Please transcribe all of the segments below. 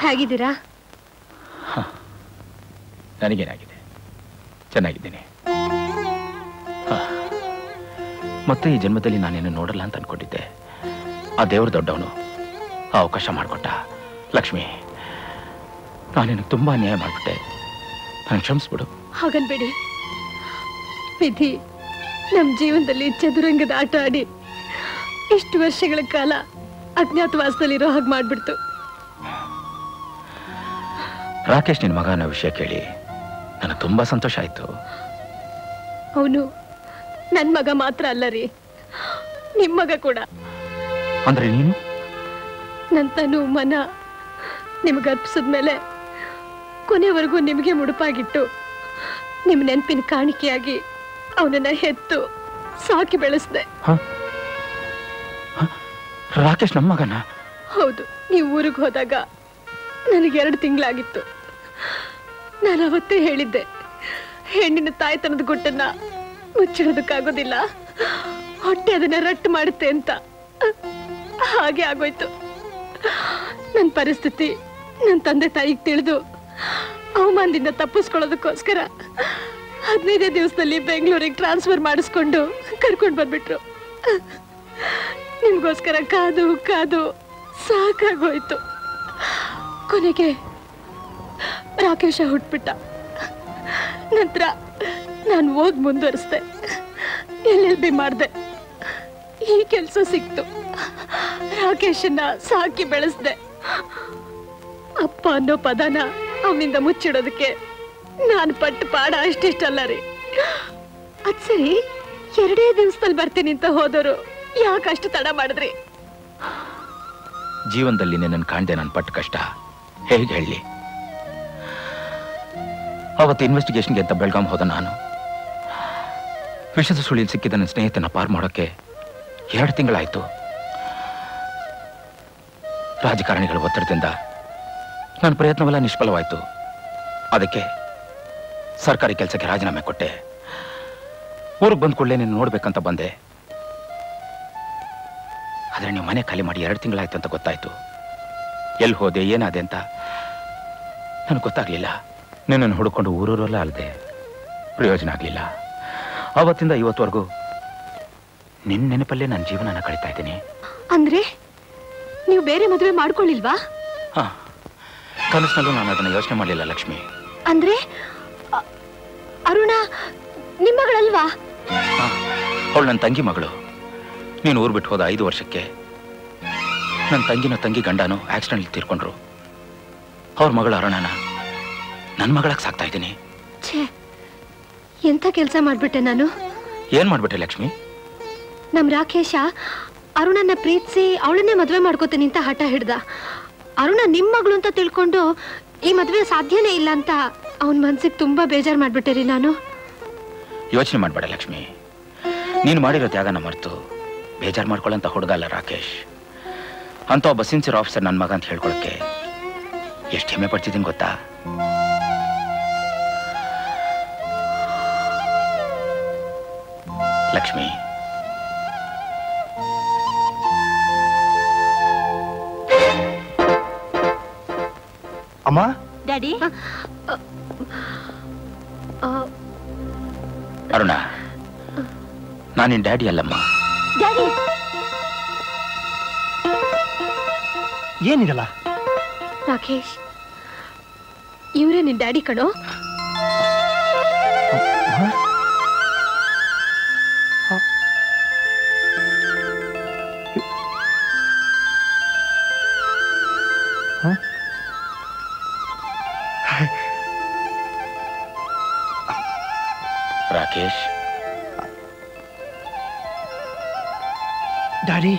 ಹೇಗಿದ್ದೀರಾ ನನಗೇನಾಗಿದೆ ಚೆನ್ನಾಗಿದ್ದೀನಿ ಹ. ಮತ್ತೆ ಈ ಜನ್ಮದಲ್ಲಿ ನಾನೇನು ನೋಡಲ್ಲ ಅಂತ ಅನ್ಕೊಂಡಿದ್ದೆ ಆ ದೇವ್ರ ದೊಡ್ಡವನು ಆ ಅವಕಾಶ ಮಾಡಿಕೊಟ್ಟ ಲಕ್ಷ್ಮಿ ನಾನೇನು ತುಂಬಾ ಅನ್ಯಾಯ ಮಾಡಿಬಿಟ್ಟೆ ನನಗೆ ಕ್ಷಮಿಸ್ಬಿಡು ಹಾಗನ್ಬೇಡಿ ವಿಧಿ ನಮ್ ಜೀವನದಲ್ಲಿ ಚದುರಂಗದ ಆಟ ಆಡಿ ಇಷ್ಟು ವರ್ಷಗಳ ಕಾಲ ಅಜ್ಞಾತವಾಸದಲ್ಲಿರೋ ಹಾಗೆ ಮಾಡ್ಬಿಡ್ತು ರಾಕೇಶ್ ನಿನ್ನ ಮಗ ಅನ್ನೋ ವಿಷಯ ಕೇಳಿ ನನಗೆ ತುಂಬಾ ಸಂತೋಷ ಆಯ್ತು ಅವನು ನನ್ ಮಗ ಮಾತ್ರ ಅಲ್ಲ ರೀ ನಿಮ್ ಮಗ ಕೂಡ ಅಂದ್ರೆ ನೀನು ನನ್ ತನು ಮನ ನಿಮ್ಗೆ ಅರ್ಪಿಸಿದ್ಮೇಲೆ ಕೊನೆವರೆಗೂ ನಿಮಗೆ ಮುಡುಪಾಗಿಟ್ಟು ನಿಮ್ ನೆನಪಿನ ಕಾಣಿಕೆಯಾಗಿ ಅವನನ್ನ ಹೆತ್ತು ಸಾಕಿ ಬೆಳೆಸ್ದೆ ರಾಕೇಶ್ ನಮ್ಮ ಮಗನ ಹೌದು ನೀವು ಊರಿಗೆ ಹೋದಾಗ ನನಗೆ ಎರಡು ತಿಂಗಳಾಗಿತ್ತು ನಾನು ಅವತ್ತೇ ಹೇಳಿದ್ದೆ ಹೆಣ್ಣಿನ ತಾಯ್ತನದ ಗುಟ್ಟನ್ನ ಮುಚ್ಚಿಡೋದಕ್ಕಾಗೋದಿಲ್ಲ ಹೊಟ್ಟೆ ಅದನ್ನ ರಟ್ಟು ಮಾಡುತ್ತೆ ಅಂತ ಹಾಗೆ ಆಗೋಯ್ತು ನನ್ನ ಪರಿಸ್ಥಿತಿ ನನ್ನ ತಂದೆ ತಾಯಿಗೆ ತಿಳಿದು ಅವಮಾನದಿಂದ ತಪ್ಪಿಸ್ಕೊಳ್ಳೋದಕ್ಕೋಸ್ಕರ ಹದಿನೈದೇ ದಿವಸದಲ್ಲಿ ಬೆಂಗಳೂರಿಗೆ ಟ್ರಾನ್ಸ್ಫರ್ ಮಾಡಿಸ್ಕೊಂಡು ಕರ್ಕೊಂಡು ಬಂದ್ಬಿಟ್ರು ನಿಮ್ಗೋಸ್ಕರ ಕಾದು ಕಾದು ಸಾಕಾಗೋಯ್ತು ಕೊನೆಗೆ ರಾಕೇಶ ಹುಟ್ಬಿಟ್ಟ ನಂತರ ನಾನು ಓದ್ ಮುಂದುವರಿಸ್ದೆ ಎಲ್ ಎಲ್ ಬಿ ಮಾಡಿದೆ ಈ ಕೆಲಸ ಸಿಕ್ತು ರಾಕೇಶನ್ನ ಸಾಕಿ ಬೆಳೆಸ್ದೆ ಅಪ್ಪ ಅನ್ನೋ ಪದನ ಅವನಿಂದ ಮುಚ್ಚಿಡೋದಕ್ಕೆ ನಾನು ಪಟ್ಟು ಪಾಡ ಅಷ್ಟಿಷ್ಟಲ್ಲ ರೀ ಅದ್ ಸರಿ ಎರಡೇ ದಿವಸದಲ್ಲಿ ಬರ್ತೀನಿ ಅಂತ ಹೋದವರು ಯಾಕೆ ಅಷ್ಟು ತಡ ಮಾಡಿದ್ರಿ ಜೀವನದಲ್ಲಿ ನಿನ್ನನ್ನು ಕಾಣ್ದೆ ನಾನು ಪಟ್ಟ ಕಷ್ಟ ಹೇಗೆ ಹೇಳಿ ಅವತ್ತು ಇನ್ವೆಸ್ಟಿಗೇಷನ್ಗೆ ಅಂತ ಬೆಳಗಾಂ ಹೋದ ನಾನು ವಿಷದ ಸುಳಿಯಲ್ಲಿ ಸಿಕ್ಕಿದ ನನ್ನ ಸ್ನೇಹಿತನ ಪಾರ್ ಮಾಡೋಕ್ಕೆ ಎರಡು ತಿಂಗಳಾಯ್ತು ರಾಜಕಾರಣಿಗಳ ಒತ್ತಡದಿಂದ ನನ್ನ ಪ್ರಯತ್ನವೆಲ್ಲ ನಿಷ್ಫಲವಾಯಿತು ಅದಕ್ಕೆ ಸರ್ಕಾರಿ ಕೆಲಸಕ್ಕೆ ರಾಜೀನಾಮೆ ಕೊಟ್ಟೆ ಊರಿಗೆ ಬಂದ ಕೂಡಲೇ ನೀನು ನೋಡ್ಬೇಕಂತ ಬಂದೆ ಆದರೆ ನೀವು ಮನೆ ಖಾಲಿ ಮಾಡಿ ಎರಡು ತಿಂಗಳಾಯ್ತು ಅಂತ ಗೊತ್ತಾಯ್ತು ಎಲ್ಲಿ ಹೋದೆ ಏನಾದೆ ಅಂತ ನನಗೆ ಗೊತ್ತಾಗ್ಲಿಲ್ಲ ನಿನ್ನನ್ನು ಹುಡುಕೊಂಡು ಊರೂರೆಲ್ಲ ಅಲ್ಲದೆ ಪ್ರಯೋಜನ ಆಗಲಿಲ್ಲ ಆವತ್ತಿಂದ ಇವತ್ತವರೆಗೂ ನಿನ್ನ ನೆನಪಲ್ಲೇ ನನ್ನ ಜೀವನನ ಕಳೀತಾ ಇದ್ದೀನಿ ಅಂದ್ರೆ ನೀವು ಬೇರೆ ಮದುವೆ ಮಾಡ್ಕೊಳ್ಳಿಲ್ವಾ ಹಾ ಕನಸಿನಲ್ಲೂ ನಾನು ಅದನ್ನು ಯೋಚನೆ ಮಾಡಲಿಲ್ಲ ಲಕ್ಷ್ಮಿ ಅಂದ್ರೆ ಅ- ಅರುಣ ನಿಮ್ಮಗಳಲ್ವಾ ಅವಳು ನನ್ನ ತಂಗಿ ಮಗಳು ನೀನು ಊರು ಬಿಟ್ಟು ಹೋದ ಐದು ವರ್ಷಕ್ಕೆ ನನ್ನ ತಂಗಿನ ತಂಗಿ ಗಂಡನು ಆಕ್ಸಿಡೆಂಟ್ ತೀರ್ಕೊಂಡ್ರು ಅವ್ರ ಮಗಳು ಅರುಣನ ನನ್ನ ಮಗಳಾಗಿ ಸಾಕ್ತಾ ಇದ್ದೀನಿ ಛೇ ಎಂಥ ಕೆಲಸ ಮಾಡ್ಬಿಟ್ಟೆ ನಾನು ಏನ್ ಮಾಡ್ಬಿಟ್ಟೆ ಲಕ್ಷ್ಮಿ ನಮ್ ರಾಕೇಶ ಅರುಣನ್ನ ಪ್ರೀತಿಸಿ ಅವಳನ್ನೇ ಮದುವೆ ಮಾಡ್ಕೋತೀನಿ ಅಂತ ಹಠ ಹಿಡ್ದ ಅರುಣ ನಿಮ್ ಮಗಳು ಅಂತ ತಿಳ್ಕೊಂಡು ಈ ಮದುವೆ ಸಾಧ್ಯನೇ ಇಲ್ಲ ಅಂತ ಅವನ ಮನ್ಸಿಗೆ ತುಂಬಾ ಬೇಜಾರ್ ಮಾಡ್ಬಿಟ್ಟೆ ರೀ ನಾನು ಯೋಚನೆ ಮಾಡಬೇಡ ಲಕ್ಷ್ಮಿ ನೀನು ಮಾಡಿರೋ ತ್ಯಾಗನ ಮರೆತು ಬೇಜಾರು ಮಾಡ್ಕೊಳ್ಳೋಂಥ ಹುಡುಗ ಅಲ್ಲ ರಾಕೇಶ್ ಅಂತ ಒಬ್ಬ ಸಿನ್ಸಿಯರ್ ಆಫೀಸರ್ ನನ್ನ ಮಗ ಅಂತ ಹೇಳ್ಕೊಳಕ್ಕೆ ಎಷ್ಟು ಹೆಮ್ಮೆ ಪಡ್ತಿದ್ದೀನಿ ಗೊತ್ತಾ ಲಕ್ಷ್ಮಿ ಅಮ್ಮ ಡ್ಯಾಡಿ ಅರುಣ ನಾನು ನಿನ್ನ ಡ್ಯಾಡಿ ಅಲ್ಲಮ್ಮ ಡ್ಯಾಡಿ ಏನಿರಲ್ಲ ರಾಕೇಶ್ ಇವರೇ ನಿನ್ ಡ್ಯಾಡಿ ಕಣೋ Rakesh daddy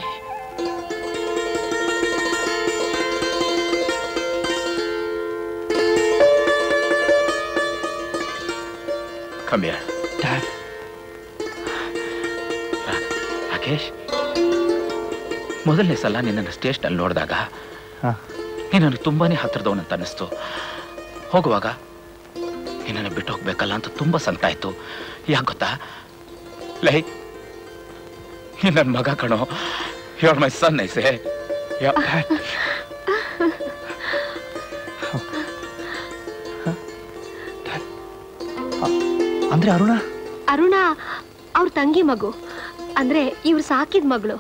come here dad Rakesh ಮೊದಲನೇ ಸಲ ನಿನ್ನನ್ನು ಸ್ಟೇಷನಲ್ಲಿ ನೋಡಿದಾಗ ಹಾ. ನೀನು ನನಗೆ ತುಂಬಾನೇ ಹತ್ತಿರದವನಂತ ಅನ್ನಿಸ್ತು ಹೋಗುವಾಗ ನಿನ್ನನ್ನು ಬಿಟ್ಟು ಹೋಗ್ಬೇಕಲ್ಲ ಅಂತ ತುಂಬ ಸಂಕಟ ಆಯ್ತು ಯಾಕೆ ಗೊತ್ತಾ ಲೈ ನೀನ್ ನನ್ನ ಮಗ ಕಣೋ ಯು ಆರ್ ಮೈ ಸನ್ ಐಸೆ ಅಂದ್ರೆ ಅರುಣ ಅರುಣ ಅವ್ರ ತಂಗಿ ಮಗು ಅಂದ್ರೆ ಇವ್ರು ಸಾಕಿದ ಮಗಳು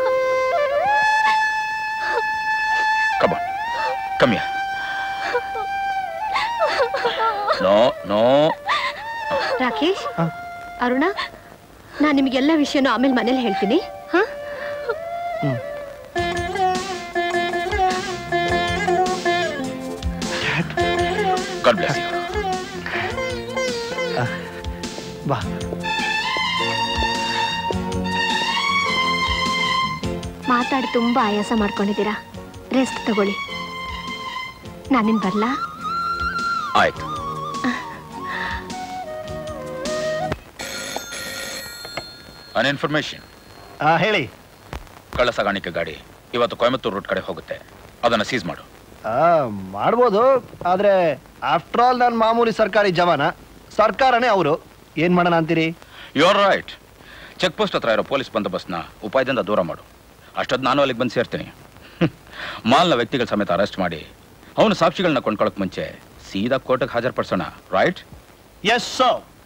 ಕಮಾನ್ ಕಮ್ಮಿಯ ನೋ ನೋ ರಾಕೇಶ್ ಹ? ಅರುಣ ನಾನು ನಿಮಗೆಲ್ಲ ವಿಷಯನೂ ಆಮೇಲೆ ಮನೇಲಿ ಹೇಳ್ತೀನಿ ಹಾ ಹ್ಮ್. ಗಾಡ್ ಬ್ಲೆಸ್ ಯು ಬಾ ಮಾತಾಡಿ ತುಂಬಾ ಆಯಾಸ ಮಾಡ್ಕೊಂಡಿದ್ದೀರಾ ರೆಸ್ಟ್ ತಗೊಳ್ಳಿ ನಾನಿನ್ ಬರ್ಲಾ ಆಯ್ತು ಅನ್ ಇನ್ಫಾರ್ಮೇಶನ್ ಆ, ಹೇಳಿ ಕಳ್ಳ ಸಾಗಾಣಿಕೆ ಗಾಡಿ ಇವತ್ತು ಕೊಯಮತ್ತೂರು ರೂಟ್ ಕಡೆ ಹೋಗುತ್ತೆ ಅದನ್ನ ಸೀಸ್ ಮಾಡು ಆ, ಮಾಡ್ಬೋದು ಆದ್ರೆ ಆಫ್ಟರ್ ಆಲ್ ನಾನು ಮಾಮೂಲಿ ಸರ್ಕಾರಿ ಜವಾನ ಸರ್ಕಾರನೇ ಅವರು ಏನ್ ಮಾಡೋಣ ಅಂತೀರಿ you are right check post ಹತ್ರ ಇರೋ ಪೊಲೀಸ್ ಬಂದೋಬಸ್ತ್ನ ಉಪಾಯದಿಂದ ದೂರ ಮಾಡು ಅಷ್ಟೊತ್ತು ನಾನು ಅಲ್ಲಿಗೆ ಬಂದು ಸೇರ್ತೀನಿ ಮಾಲ್ನ ವ್ಯಕ್ತಿಗಳ ಸಮೇತ ಅರೆಸ್ಟ್ ಮಾಡಿ ಅವನು ಸಾಕ್ಷಿಗಳನ್ನ ಕೊಂಡ್ಕೊಳ್ಳೋಕೆ ಮುಂಚೆ ಸೀದಾ ಕೋರ್ಟ್ಗೆ ಹಾಜರುಪಡಿಸೋಣ ರೈಟ್ ಎಸ್ ಸರ್